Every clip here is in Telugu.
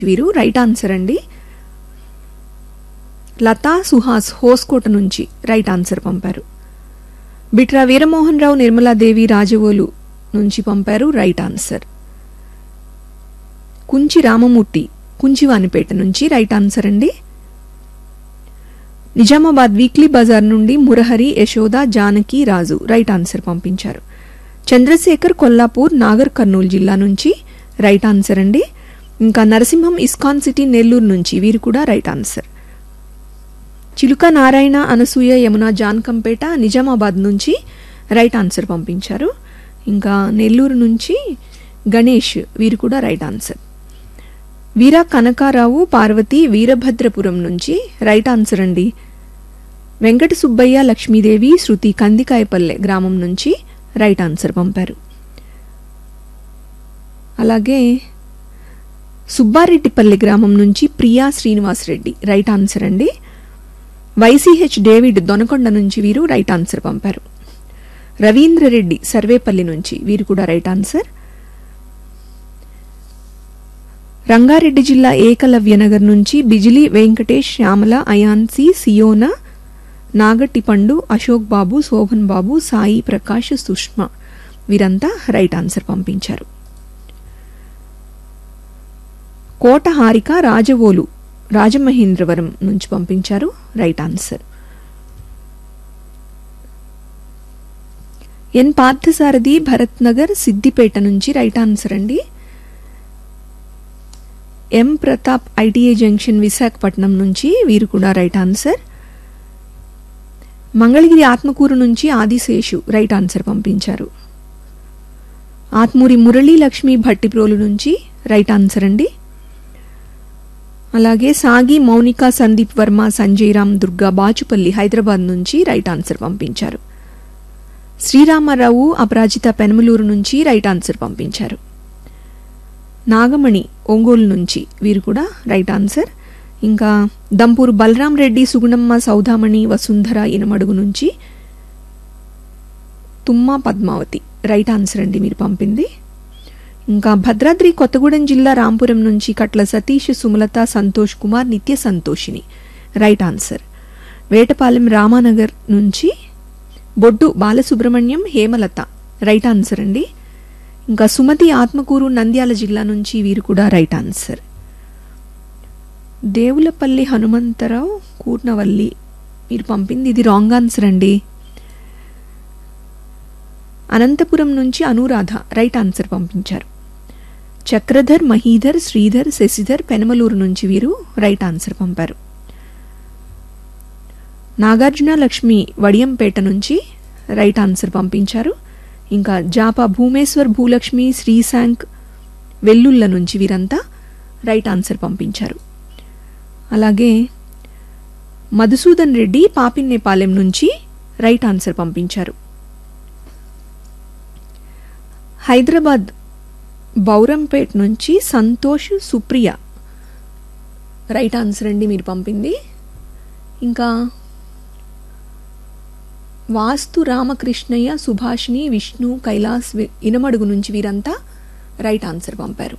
వీరు రైట్ ఆన్సర్ అండి లతా సుహాస్ హోస్కోట నుంచి రైట్ ఆన్సర్ పంపారు బిట్రా వీరమోహన్ రావు నిర్మలాదేవి రాజవోలు నుంచి పంపారు రైట్ ఆన్సర్ కుంచి రామమూర్తి కుంచివానిపేట నుంచి రైట్ ఆన్సర్ అండి నిజామాబాద్ వీక్లీ బజార్ నుండి మురహరి యశోద జానకి రాజు రైట్ ఆన్సర్ పంపించారు చంద్రశేఖర్ కొల్లాపూర్ నాగర్ కర్నూలు జిల్లా నుంచి రైట్ ఆన్సర్ అండి ఇంకా నరసింహం ఇస్కాన్ సిటీ నెల్లూరు నుంచి వీరు కూడా రైట్ ఆన్సర్ చిలుక నారాయణ అనసూయ యమున జాన్కంపేట నిజామాబాద్ నుంచి రైట్ ఆన్సర్ పంపించారు ఇంకా నెల్లూరు నుంచి గణేష్ వీరు కూడా రైట్ ఆన్సర్ వీర కనకారావు పార్వతి వీరభద్రపురం నుంచి రైట్ ఆన్సర్ అండి వెంకట సుబ్బయ్య లక్ష్మీదేవి శృతి కందికాయపల్లె గ్రామం నుంచి రైట్ ఆన్సర్ పంపారు అలాగే సుబ్బారెడ్డిపల్లి గ్రామం నుంచి ప్రియా శ్రీనివాస్ రెడ్డి రైట్ ఆన్సర్ అండి వైసీహెచ్ డేవిడ్ దొనకొండ నుంచి వీరు రైట్ ఆన్సర్ పంపారు రవీంద్రరెడ్డి సర్వేపల్లి నుంచి వీరు కూడా రైట్ ఆన్సర్ రంగారెడ్డి జిల్లా ఏకలవ్యనగర్ నుంచి బిజిలి వెంకటేష్ శ్యామల అయాన్సి సియోన నాగట్టిపండు అశోక్ బాబు శోభన్ బాబు సాయి ప్రకాష్ సుష్మా వీరంతా రైట్ ఆన్సర్ పంపించారు కోట హారిక రాజవోలు రాజమహేంద్రవరం నుంచి పంపించారు right answer N Parthasarathi Bharat Nagar Siddipet నుంచి రైట్ ఆన్సర్ అండి M Pratap ITI junction Visakhapatnam నుంచి వీరు కూడా రైట్ ఆన్సర్ మంగళగిరి ఆత్మకూరు నుంచి ఆదిశేషు రైట్ ఆన్సర్ పంపించారు ఆత్మూరి మురళీ లక్ష్మి భట్టిప్రోలు నుంచి రైట్ ఆన్సర్ అండి అలాగే సాగి మౌనిక సందీప్ వర్మ సంజయ్ రామ్ దుర్గా బాచుపల్లి హైదరాబాద్ నుంచి రైట్ ఆన్సర్ పంపించారు శ్రీరామారావు అపరాజిత పెనమలూరు నుంచి రైట్ ఆన్సర్ పంపించారు నాగమణి ఒంగోలు నుంచి వీరు కూడా రైట్ ఆన్సర్ ఇంకా దంపూరు బలరాం రెడ్డి సుగుణమ్మ సౌదామణి వసుంధర ఇనమడుగు నుంచి తుమ్మా పద్మావతి రైట్ ఆన్సర్ అండి మీరు పంపింది ఇంకా భద్రాద్రి కొత్తగూడెం జిల్లా రాంపురం నుంచి కట్ల సతీష్ సుమలత సంతోష్ కుమార్ నిత్య సంతోషిని రైట్ ఆన్సర్ వేటపాలెం రామానగర్ నుంచి బొడ్డు బాలసుబ్రహ్మణ్యం హేమలత రైట్ ఆన్సర్ అండి ఇంకా సుమతి ఆత్మకూరు నంద్యాల జిల్లా నుంచి వీరు కూడా రైట్ ఆన్సర్ దేవులపల్లి హనుమంతరావు కూర్నవల్లి మీరు పంపింది ఇది రాంగ్ ఆన్సర్ అండి అనంతపురం నుంచి అనురాధ రైట్ ఆన్సర్ పంపించారు చక్రధర్ మహీధర్ శ్రీధర్ శశిధర్ పెనమలూరు నుంచి వీరు రైట్ ఆన్సర్ పంపారు నాగార్జున లక్ష్మి వడియంపేట నుంచి రైట్ ఆన్సర్ పంపించారు ఇంకా జాపా భూమేశ్వర్ భూలక్ష్మి శ్రీశాంక్ వెల్లుళ్ళ నుంచి వీరంతా రైట్ ఆన్సర్ పంపించారు అలాగే మధుసూదన్ రెడ్డి పాపిన్నేపాలెం నుంచి రైట్ ఆన్సర్ పంపించారు హైదరాబాద్ బౌరంపేట్ నుంచి సంతోష్ సుప్రియ రైట్ ఆన్సర్ అండి మీరు పంపింది ఇంకా వాస్తు రామకృష్ణయ్య సుభాష్ని విష్ణు కైలాస్ వి- ఇనమడుగు నుంచి వీరంతా రైట్ ఆన్సర్ పంపారు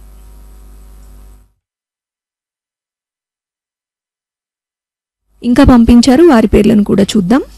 ఇంకా పంపించారు వారి పేర్లను కూడా చూద్దాం